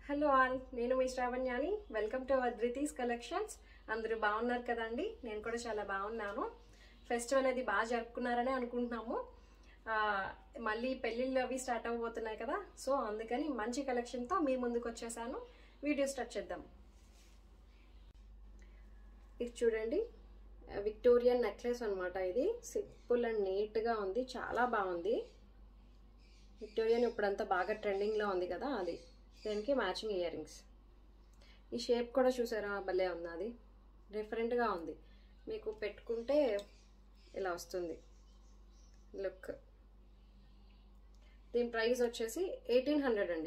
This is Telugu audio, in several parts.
హలో ఆల్ నేను మీ శ్రావణ్యాని welcome to our Dhruti's collections అందరూ బాగున్నారు కదండి నేను కూడా చాలా బాగున్నాను ఫెస్టివల్ అది బాగా జరుపుకున్నారని అనుకుంటున్నాము ఆ, మళ్ళీ పెళ్ళిళ్ళు అవి స్టార్ట్ అవ్వబోతున్నాయి కదా సో అందుకని మంచి కలెక్షన్తో మీ ముందుకు వచ్చేసాను వీడియో స్టార్ట్ చేద్దాం ఇది చూడండి విక్టోరియన్ నెక్లెస్ అనమాట ఇది సింపుల్ అండ్ నీట్గా ఉంది చాలా బాగుంది విక్టోరియన్ ఇప్పుడంతా బాగా ట్రెండింగ్లో ఉంది కదా అది దీనికి మ్యాచింగ్ ఇయర్ రింగ్స్ ఈ షేప్ కూడా చూసారా భలే ఉంది అది డిఫరెంట్గా ఉంది మీకు పెట్టుకుంటే ఇలా వస్తుంది లుక్ దీని ప్రైస్ వచ్చేసి ఎయిటీన్ హండ్రెడ్ అండి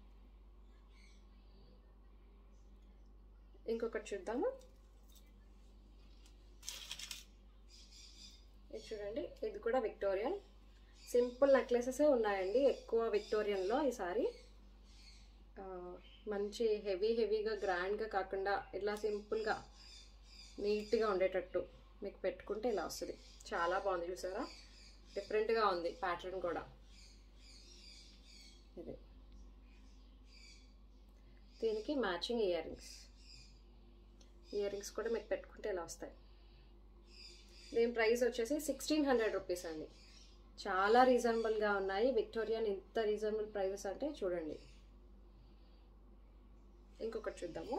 ఇంకొకటి చూద్దాము ఇది చూడండి ఇది కూడా విక్టోరియన్ సింపుల్ నెక్లెసెసే ఉన్నాయండి ఎక్కువ విక్టోరియన్లో ఈసారి ఆ, మంచి హెవీ హెవీగా గ్రాండ్గా కాకుండా ఇట్లా సింపుల్గా నీట్గా ఉండేటట్టు మీకు పెట్టుకుంటే ఇలా వస్తుంది చాలా బాగుంది చూసారా డిఫరెంట్గా ఉంది ప్యాటర్న్ కూడా ఇది దీనికి matching earrings earrings కూడా మీకు పెట్టుకుంటే ఇలా వస్తాయి దీని ప్రైస్ వచ్చేసి సిక్స్టీన్ హండ్రెడ్ రూపీస్ అండి చాలా రీజనబుల్గా ఉన్నాయి విక్టోరియన్ ఇంత రీజనబుల్ ప్రైజెస్ అంటే చూడండి ఇంకొకటి చూద్దాము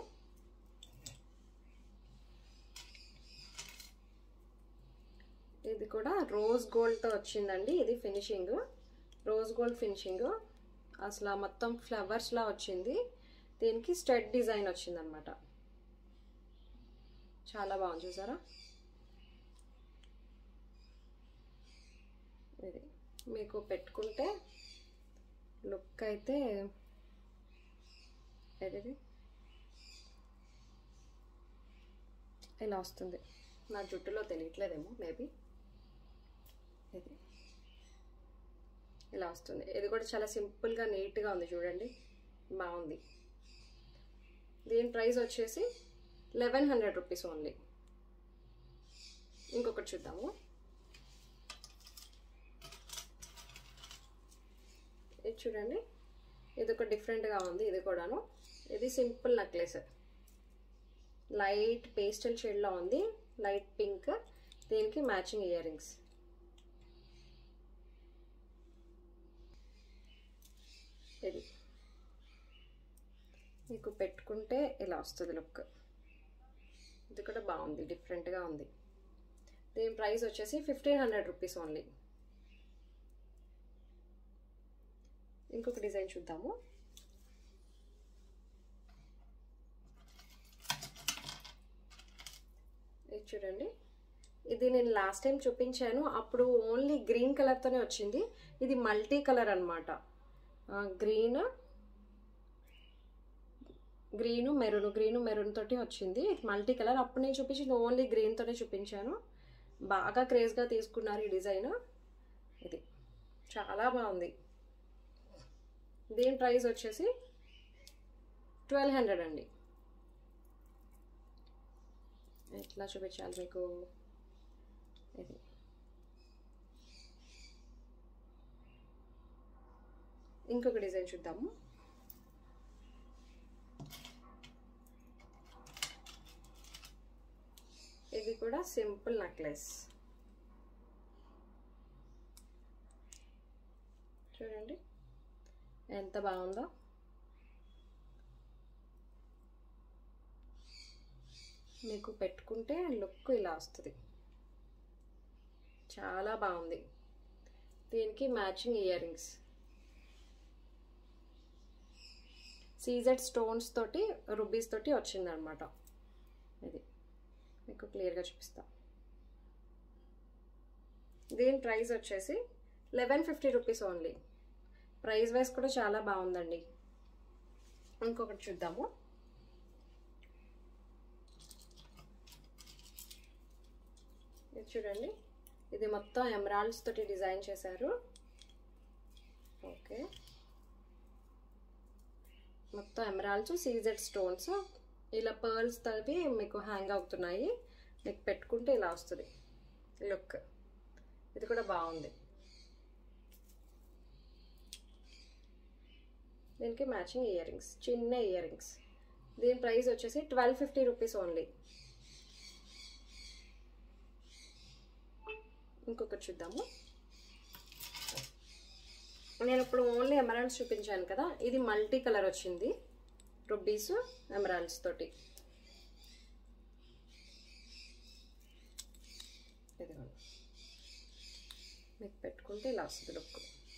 ఇది కూడా రోజ్ గోల్డ్తో వచ్చిందండి ఇది ఫినిషింగ్ రోజ్ గోల్డ్ ఫినిషింగ్ అసలు మొత్తం ఫ్లవర్స్లా వచ్చింది దీనికి స్టెడ్ డిజైన్ వచ్చిందనమాట చాలా బాగుంది చూసారా ఇది మీకు పెట్టుకుంటే లుక్ అయితే ఏది ఇలా వస్తుంది నా జుట్టులో తెలియట్లేదేమో మేబీ ఇది ఇలా వస్తుంది ఇది కూడా చాలా సింపుల్గా నీట్గా ఉంది చూడండి బాగుంది దీని ప్రైస్ వచ్చేసి లెవెన్ హండ్రెడ్ రూపీస్ ఓన్లీ ఇంకొకటి చూద్దాము ఇది చూడండి ఇది ఒక డిఫరెంట్గా ఉంది ఇది కూడాను ఇది సింపుల్ నెక్లెస్ లైట్ పేస్టల్ షేడ్లో ఉంది లైట్ పింక్ దీనికి మ్యాచింగ్ ఇయర్ రింగ్స్ ఇది మీకు పెట్టుకుంటే ఇలా వస్తుంది లుక్ ఇది కూడా బాగుంది డిఫరెంట్గా ఉంది దీని ప్రైస్ వచ్చేసి ఫిఫ్టీన్ హండ్రెడ్ రూపీస్ ఓన్లీ ఇంకొక డిజైన్ చూద్దాము ఇది చూడండి ఇది నేను లాస్ట్ టైం చూపించాను అప్పుడు ఓన్లీ గ్రీన్ కలర్తోనే వచ్చింది ఇది మల్టీ కలర్ అనమాట green green maroon green maroon తోటి వచ్చింది మల్టీ కలర్ అప్పుడు నేను చూపించింది ఓన్లీ గ్రీన్ తోనే చూపించాను బాగా క్రేజ్గా తీసుకున్నారు ఈ డిజైన్ ఇది చాలా బాగుంది దీని ప్రైస్ వచ్చేసి ట్వెల్వ్ హండ్రెడ్ అండి ఎట్లా చూపించాలి మీకు ఇది ఇంకొక డిజైన్ చూద్దాము ఇది కూడా సింపుల్ నెక్లెస్ చూడండి ఎంత బాగుందో మీకు పెట్టుకుంటే లుక్ ఇలా వస్తుంది చాలా బాగుంది దీనికి matching earrings C Z stones తోటి రుబీస్ తోటి వచ్చిందనమాట ఇది మీకు క్లియర్గా చూపిస్తా దీని ప్రైస్ వచ్చేసి eleven fifty rupees only price wise కూడా చాలా బాగుందండి ఇంకొకటి చూద్దాము ఇది చూడండి ఇది మొత్తం ఎమరాల్డ్స్ తోటి డిజైన్ చేశారు ఓకే మొత్తం ఎమరాల్డ్స్ సీజెడ్ స్టోన్స్ ఇలా పర్ల్స్ తవి మీకు హ్యాంగ్ అవుతున్నాయి మీకు పెట్టుకుంటే ఇలా వస్తుంది లుక్ ఇది కూడా బాగుంది దీనికి మ్యాచింగ్ ఇయర్ రింగ్స్ చిన్న ఇయర్ రింగ్స్ దీని ప్రైస్ వచ్చేసి ట్వెల్వ్ ఫిఫ్టీ రూపీస్ ఓన్లీ ఇంకొకటి చూద్దాము నేను ఇప్పుడు ఓన్లీ ఎమరాల్డ్స్ చూపించాను కదా ఇది మల్టీ కలర్ వచ్చింది రుబ్బీస్ ఎమరాల్డ్స్ తోటి ఇదిగోండి మీకు పెట్టుకుంటే ఇలా వస్తుంది లుక్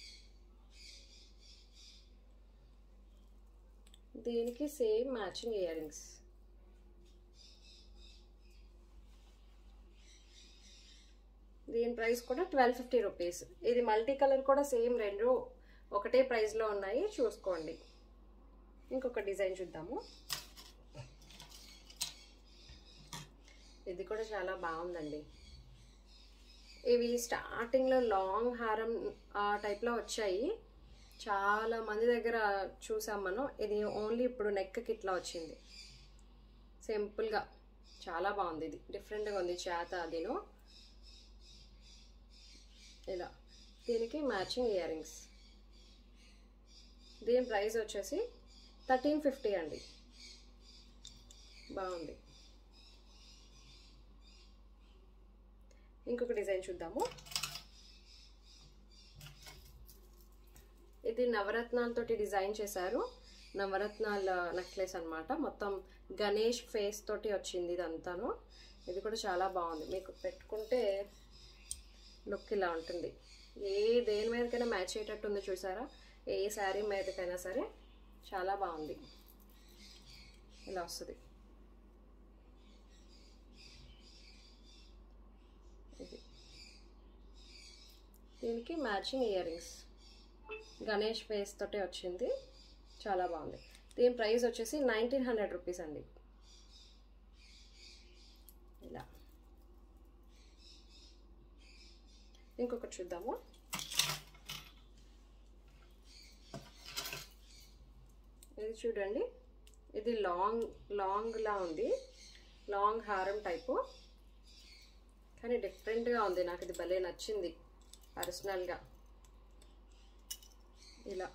దీనికి సేమ్ మ్యాచింగ్ ఇయర్ రింగ్స్ దీని ప్రైస్ కూడా ట్వెల్వ్ ఫిఫ్టీ రూపీస్ ఇది మల్టీ కలర్ కూడా సేమ్ రెండు ఒకటే ప్రైస్లో ఉన్నాయి చూసుకోండి ఇంకొక డిజైన్ చూద్దాము ఇది కూడా చాలా బాగుందండి ఇవి స్టార్టింగ్లో లాంగ్ హారం ఆ టైప్లో వచ్చాయి చాలా మంది దగ్గర చూసాం మనం ఇది ఓన్లీ ఇప్పుడు నెక్కి ఇట్లా వచ్చింది సింపుల్గా చాలా బాగుంది ఇది డిఫరెంట్గా ఉంది చేత అదిను ఇలా దీనికి మ్యాచింగ్ ఇయర్ రింగ్స్ దీని ప్రైస్ వచ్చేసి థర్టీన్ ఫిఫ్టీ అండి బాగుంది ఇంకొక డిజైన్ చూద్దాము ఇది నవరత్నాలతోటి డిజైన్ చేశారు నవరత్నాల నెక్లెస్ అనమాట మొత్తం గణేష్ ఫేస్ తోటి వచ్చింది ఇదంతాను ఇది కూడా చాలా బాగుంది మీకు పెట్టుకుంటే లుక్ ఇలా ఉంటుంది ఏ దేని మీదకైనా మ్యాచ్ అయ్యేటట్టు ఉందో చూసారా ఏ శారీ మీదకైనా సరే చాలా బాగుంది ఇలా వస్తుంది ఇది దీనికి matching earrings Ganesh face తోటే వచ్చింది చాలా బాగుంది దీని ప్రైస్ వచ్చేసి నైన్టీన్ హండ్రెడ్ రూపీస్ అండి ఇలా ఇంకొకటి చూద్దాము ఇది చూడండి ఇది లాంగ్ లాంగ్లా ఉంది లాంగ్ హారం టైపు కానీ డిఫరెంట్గా ఉంది నాకు ఇది భలే నచ్చింది పర్సనల్గా ఇలా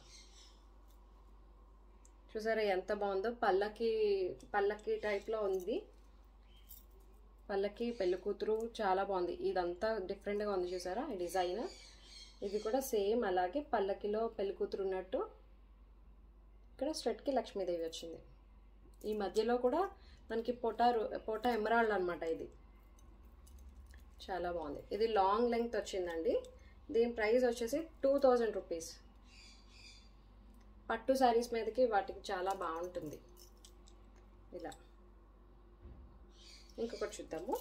చూసారా ఎంత బాగుందో పల్లకి పల్లకి టైప్లో ఉంది పల్లకి పెళ్లి కూతురు చాలా బాగుంది ఇదంతా డిఫరెంట్గా ఉంది చూసారా ఈ డిజైన్ ఇది కూడా సేమ్ అలాగే పల్లకిలో పెళ్లి కూతురు ఉన్నట్టు ఇక్కడ స్ట్రెట్కి లక్ష్మీదేవి వచ్చింది ఈ మధ్యలో కూడా మనకి పొటారు పొటా ఎమరాల్డ్ అనమాట ఇది చాలా బాగుంది ఇది లాంగ్ లెంగ్త్ వచ్చిందండి దీని ప్రైస్ వచ్చేసి టూ థౌజండ్ రూపీస్ పట్టు శారీస్ మీదకి వాటికి చాలా బాగుంటుంది ఇలా ఇంకొకటి చూద్దాము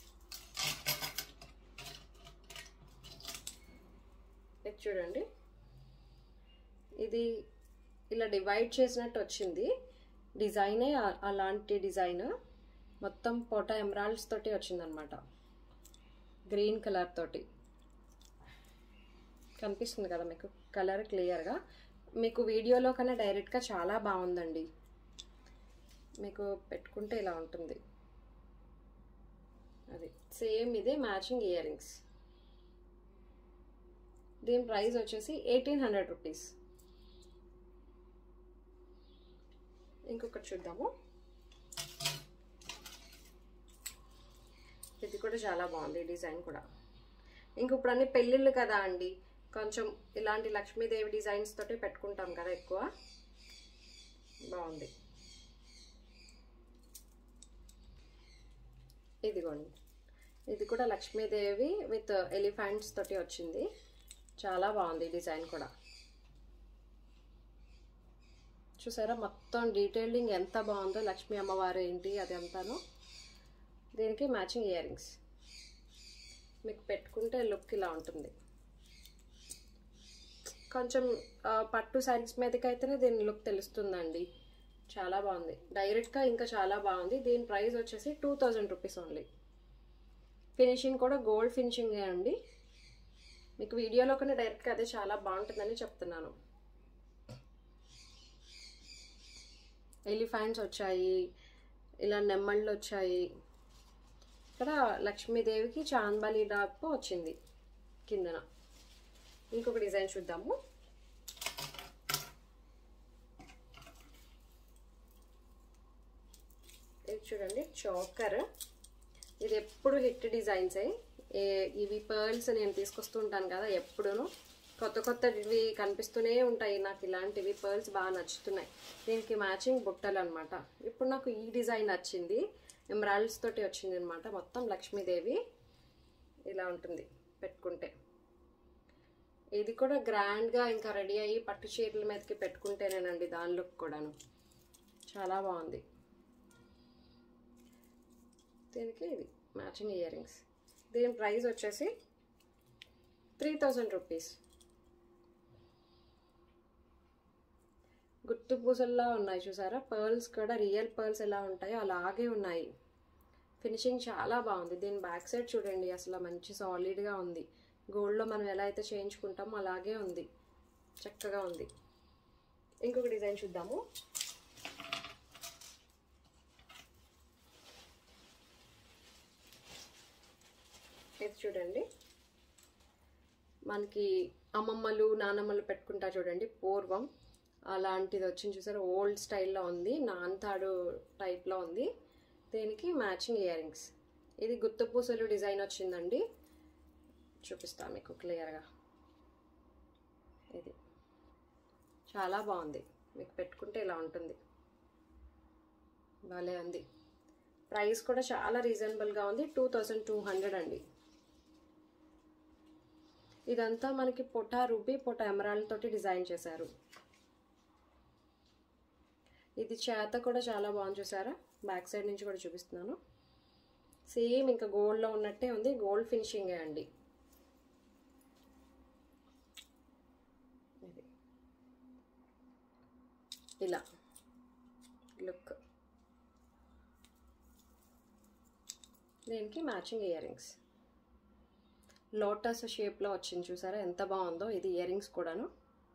ఇది చూడండి ఇది ఇలా డివైడ్ చేసినట్టు వచ్చింది డిజైనే అలాంటి డిజైన్ మొత్తం పోటా ఎమరాల్డ్స్ తోటి వచ్చిందనమాట గ్రీన్ కలర్ తోటి కనిపిస్తుంది కదా మీకు కలర్ క్లియర్గా మీకు వీడియోలో కన్నా డైరెక్ట్గా చాలా బాగుందండి మీకు పెట్టుకుంటే ఇలా ఉంటుంది అది సేమ్ ఇదే మ్యాచింగ్ ఇయర్ రింగ్స్ దీని ప్రైస్ వచ్చేసి ఎయిటీన్ హండ్రెడ్ రూపీస్ ఇంకొకటి చూద్దాము ఇది కూడా చాలా బాగుంది డిజైన్ కూడా ఇంక ఇప్పుడు అన్ని పెళ్ళిళ్ళు కదా అండి కొంచెం ఇలాంటి లక్ష్మీదేవి డిజైన్స్ తోటి పెట్టుకుంటాం కదా ఎక్కువ బాగుంది ఇదిగోండి ఇది కూడా లక్ష్మీదేవి విత్ ఎలిఫెంట్స్ తోటి వచ్చింది చాలా బాగుంది డిజైన్ కూడా చూసారా మొత్తం డీటెయిలింగ్ ఎంత బాగుందో లక్ష్మీ అమ్మవారు ఏంటి అది అంతాను దీనికి మ్యాచింగ్ ఇయర్ రింగ్స్ మీకు పెట్టుకుంటే లుక్ ఇలా ఉంటుంది కొంచెం పట్టు శారీస్ మీదకి అయితేనే దీని లుక్ తెలుస్తుందండి చాలా బాగుంది డైరెక్ట్గా ఇంకా చాలా బాగుంది దీని ప్రైస్ వచ్చేసి two thousand rupees only finishing కూడా గోల్డ్ ఫినిషింగ్ అండి మీకు వీడియోలో కన్నా డైరెక్ట్గా అదే చాలా బాగుంటుందని చెప్తున్నాను ఎలిఫెంట్స్ వచ్చాయి ఇలా నెమ్మళ్ళు వచ్చాయి ఇక్కడ లక్ష్మీదేవికి చాందబాలి డాప్ వచ్చింది కిందన ఇంకొక డిజైన్ చూద్దాము ఇది చూడండి చోకర్ ఇది ఎప్పుడు హిట్ డిజైన్సే ఏ ఇవి పర్ల్స్ నేను తీసుకొస్తూ ఉంటాను కదా ఎప్పుడూను కొత్త కొత్తవి కనిపిస్తూనే ఉంటాయి నాకు ఇలాంటివి పర్ల్స్ బాగా నచ్చుతున్నాయి దీనికి మ్యాచింగ్ బుట్టలు అనమాట ఇప్పుడు నాకు ఈ డిజైన్ నచ్చింది ఎమరాల్డ్స్ తోటి వచ్చింది అనమాట మొత్తం లక్ష్మీదేవి ఇలా ఉంటుంది పెట్టుకుంటే ఇది కూడా గ్రాండ్గా ఇంకా రెడీ అయ్యి పట్టు చీరల మీదకి పెట్టుకుంటేనేనండి దాని లుక్ కూడాను చాలా బాగుంది దీనికి ఇది మ్యాచింగ్ ఇయర్ రింగ్స్ దీని ప్రైస్ వచ్చేసి త్రీ థౌజండ్ రూపీస్ గుర్తు పూసల్లా ఉన్నాయి చూసారా పర్ల్స్ కూడా రియల్ పర్ల్స్ ఎలా ఉంటాయో అలాగే ఉన్నాయి ఫినిషింగ్ చాలా బాగుంది దీని బ్యాక్ సైడ్ చూడండి అసలు మంచి సాలిడ్గా ఉంది గోల్డ్లో మనం ఎలా అయితే చేయించుకుంటామో అలాగే ఉంది చక్కగా ఉంది ఇంకొక డిజైన్ చూద్దాము ఇది చూడండి మనకి అమ్మమ్మలు నానమ్మలు పెట్టుకుంటా చూడండి పూర్వం అలాంటిది వచ్చింది చూసారు ఓల్డ్ స్టైల్లో ఉంది నాన్తాడు టైప్లో ఉంది దీనికి మ్యాచింగ్ ఇయర్ రింగ్స్ ఇది గుత్తపూసలు డిజైన్ వచ్చిందండి చూపిస్తాను మీకు క్లియర్గా ఇది చాలా బాగుంది మీకు పెట్టుకుంటే ఇలా ఉంటుంది భలే ఉంది ప్రైస్ కూడా చాలా రీజనబుల్గా ఉంది టూ థౌజండ్ టూ హండ్రెడ్ అండి ఇదంతా మనకి పొటా రూబీ పొటా ఎమరాల్డ్ తోటి డిజైన్ చేశారు ఇది చేత కూడా చాలా బాగుంది చూసారా బ్యాక్ సైడ్ నుంచి కూడా చూపిస్తున్నాను సేమ్ ఇంకా గోల్డ్లో ఉన్నట్టే ఉంది గోల్డ్ ఫినిషింగే అండి ఇది ఇలా లుక్ దీనికి మ్యాచింగ్ ఇయర్ రింగ్స్ లోటస్ షేప్లో వచ్చింది చూసారా ఎంత బాగుందో ఇది ఇయర్ రింగ్స్ కూడాను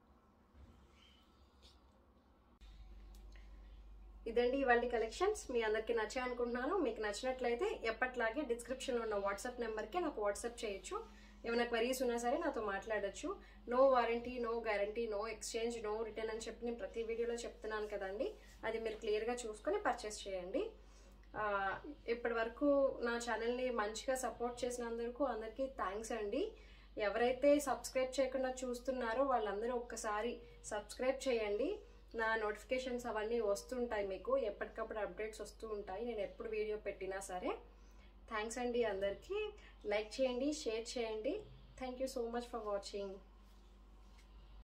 ఇదండి ఇవాళ కలెక్షన్స్ మీ అందరికీ నచ్చాయి అనుకుంటున్నాను మీకు నచ్చినట్లయితే ఎప్పట్లాగే డిస్క్రిప్షన్లో ఉన్న వాట్సాప్ నెంబర్కి నాకు వాట్సాప్ చేయొచ్చు ఏమైనా క్వరీస్ ఉన్నా సరే నాతో మాట్లాడొచ్చు no warranty no guarantee no exchange no return అని చెప్పి నేను ప్రతి వీడియోలో చెప్తున్నాను కదండి అది మీరు క్లియర్గా చూసుకొని పర్చేస్ చేయండి ఇప్పటి వరకు నా ఛానల్ని మంచిగా సపోర్ట్ చేసినందుకు అందరికీ థ్యాంక్స్ అండి ఎవరైతే సబ్స్క్రైబ్ చేయకుండా చూస్తున్నారో వాళ్ళందరూ ఒక్కసారి సబ్స్క్రైబ్ చేయండి నా నోటిఫికేషన్స్ అవన్నీ వస్తుంటాయి మీకు ఎప్పటికప్పుడు అప్డేట్స్ వస్తూ ఉంటాయి నేను ఎప్పుడు వీడియో పెట్టినా సరే థ్యాంక్స్ అండి అందరికీ లైక్ చేయండి షేర్ చేయండి thank you so much for watching